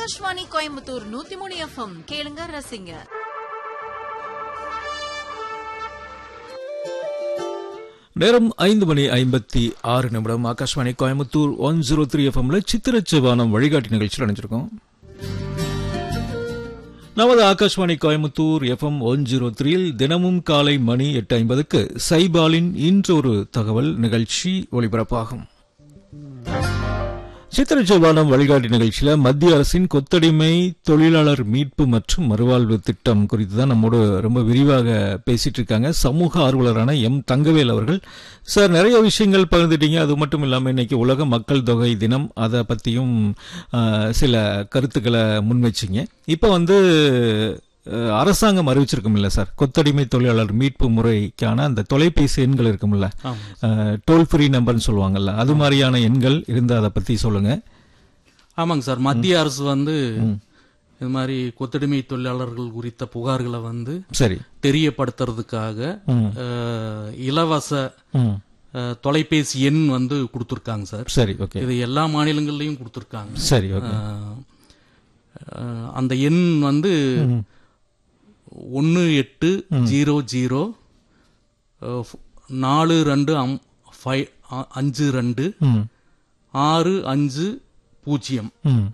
ஆகாஷ்வாணி கோயம்புத்தூர் நூத்தி மூணு எஃப்எம் கேளுங்க ரசிங்க நேரம் ஐந்து மணி ஐம்பத்தி ஆறு நிமிடம் Akashvani Coimbatore one zero three எஃப்எம்ல சித்திரச்சவானம் வழிகாட்டி நிகழ்ச்சியில் அணிஞ்சிருக்கோம் நமது Akashvani Coimbatore FM one zero த்ரீயில் தினமும் காலை மணி எட்டு ஐம்பதுக்கு சைபாலின் இன்றொரு தகவல் நிகழ்ச்சி ஒளிபரப்பாகும் சித்திரச்சவானம் வழிகாட்டி நிகழ்ச்சியில மத்திய அரசின் கொத்தடிமை தொழிலாளர் மீட்பு மற்றும் மறுவாழ்வு திட்டம் குறித்து தான் நம்மோடு ரொம்ப விரிவாக பேசிட்டு இருக்காங்க சமூக ஆர்வலரான எம் தங்கவேல் அவர்கள் சார் நிறைய விஷயங்கள் பகிர்ந்துட்டீங்க அது மட்டும் இல்லாமல் இன்னைக்கு உலக மக்கள் தொகை தினம் அதை பற்றியும் சில கருத்துக்களை முன்வச்சிங்க இப்போ வந்து அஹ், அரசாங்கம் அறிவிச்சிருக்கும் இல்ல சார் கொத்தடிமை தொழிலாளர் மீட்பு முறைக்கான அந்த தொலைபேசி எண்கள் இருக்கும்ல ஆமாம் டோல் ஃப்ரீ நம்பர்னு சொல்லுவாங்கல்ல அது மாதிரியான எண்கள் இருந்தா அதை பத்தி சொல்லுங்க ஆமாங்க சார் மத்திய அரசு வந்து இது மாதிரி கொத்தடிமை தொழிலாளர்கள் குறித்த புகார்களை வந்து சரி தெரியப்படுத்துறதுக்காக ம். அஹ், இலவச ம். அஹ், தொலைபேசி எண் வந்து கொடுத்துருக்காங்க சார் சரி ஓகே இது எல்லா மாநிலங்கள்லயும் கொடுத்துருக்காங்க சரி ஓகே அஹ், அஹ், அந்த எண் வந்து ஒன்று எட்டு ஜீரோ ஜீரோ அஹ், நாலு ரெண்டு அம் ஃபைவ் அ- அஞ்சு ரெண்டு ம் ஆறு அஞ்சு பூஜ்ஜியம் ம்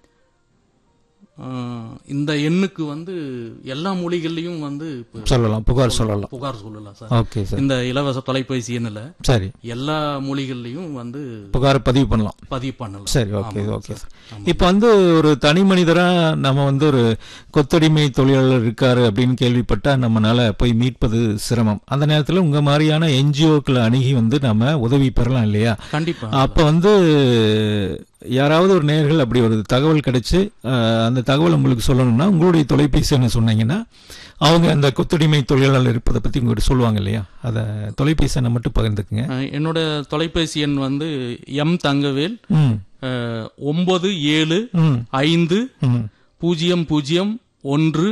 அஹ், இந்த எண்ணுக்கு வந்து எல்லா மொழிகள்லயும் வந்து இப்ப சொல்லலாம் புகார் சொல்லலாம் புகார் சொல்லலாம் சார் ஓகே சார் இந்த இலவச தொலைபேசி எண்ணில் சரி எல்லா மொழிகள்லயும் வந்து புகார் பதிவு பண்ணலாம் பதிவு பண்ணலாம் சரி ஓகே ஓகே இப்போ வந்து ஒரு தனி மனிதரா நம்ம வந்து ஒரு கொத்தடிமை தொழிலாளர் இருக்காரு அப்படின்னு கேள்விப்பட்டா நம்மனால போய் மீட்பது சிரமம் அந்த நேரத்துல உங்க மாதிரியான என்ஜிஓக்களை அணுகி வந்து நம்ம உதவி பெறலாம் இல்லையா கண்டிப்பா அப்ப வந்து யாராவது ஒரு நேர்கள் அப்படி ஒரு தகவல் கிடைச்சு அஹ், அந்த தகவல் உங்களுக்கு சொல்லணும்னா உங்களுடைய தொலைபேசி என்ன சொன்னீங்கன்னா அவங்க அந்த கொத்தடிமை தொழிலாளர் இருப்பதை பத்தி உங்ககிட்ட சொல்லுவாங்க இல்லையா அத தொலைபேசி எண்ணை மட்டும் பகிர்ந்துக்குங்க அஹ், என்னோட தொலைபேசி எண் வந்து எம் தங்கவேல் ம் அஹ், ஒன்பது ஏழு ம் ஐந்து ம் பூஜ்ஜியம் பூஜ்ஜியம் ஒன்று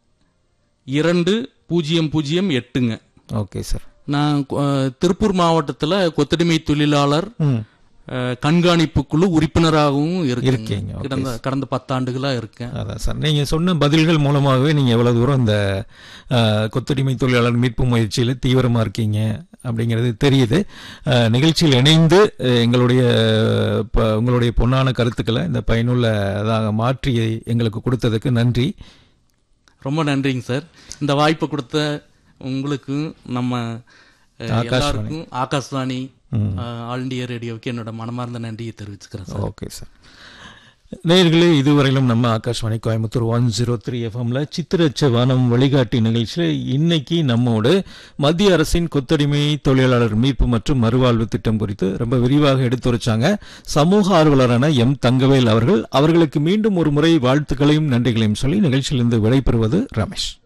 இரண்டு பூஜ்ஜியம் பூஜ்ஜியம் எட்டுங்க ஓகே சார் நான் அஹ், திருப்பூர் மாவட்டத்துல கொத்தடிமை தொழிலாளர் ம் அஹ், கண்காணிப்பு குழு உறுப்பினராகவும் இருக்கேங்க இருக்கீங்க, okay. கடந்த கடந்த பத்தாண்டுகளா இருக்கேன் அதான் சார் நீங்க சொன்ன பதில்கள் மூலமாகவே நீங்க எவ்வளவு தூரம் இந்த அஹ், கொத்தடிமை தொழிலாளர் மீட்பு முயற்சியில தீவிரமா இருக்கீங்க அப்படிங்கிறது தெரியுது அஹ், நிகழ்ச்சியில் இணைந்து அஹ், எங்களுடைய ப- உங்களுடைய பொன்னான கருத்துக்களை இந்த பயனுள்ளதாக மாற்றி எங்களுக்கு கொடுத்ததுக்கு நன்றி ரொம்ப நன்றிங்க சார் இந்த வாய்ப்பு கொடுத்த உங்களுக்கும் நம்ம அஹ், ஆகாஷ்வாணி. எல்லாருக்கும் ஆகாஷ்வாணி அஹ், ஆல் இண்டியா ரேடியோவுக்கு என்னோட மனமார்ந்த நன்றியை தெரிவிச்சுக்கிறேன் சார் ஓகே சார் நேயர்களே இதுவரையிலும் நம்ம Akashvani Coimbatore one zero three எஃப்எம்ல சித்திரச்ச வானம் வழிகாட்டி நிகழ்ச்சியில் இன்னைக்கு நம்மோடு மத்திய அரசின் கொத்தடிமை தொழிலாளர் மீட்பு மற்றும் மறுவாழ்வு திட்டம் குறித்து ரொம்ப விரிவாக எடுத்துரைச்சாங்க சமூக ஆர்வலரான எம் தங்கவேல் அவர்கள் அவர்களுக்கு மீண்டும் ஒரு முறை வாழ்த்துக்களையும் நன்றிகளையும் சொல்லி நிகழ்ச்சியிலிருந்து விடைபெறுவது ரமேஷ்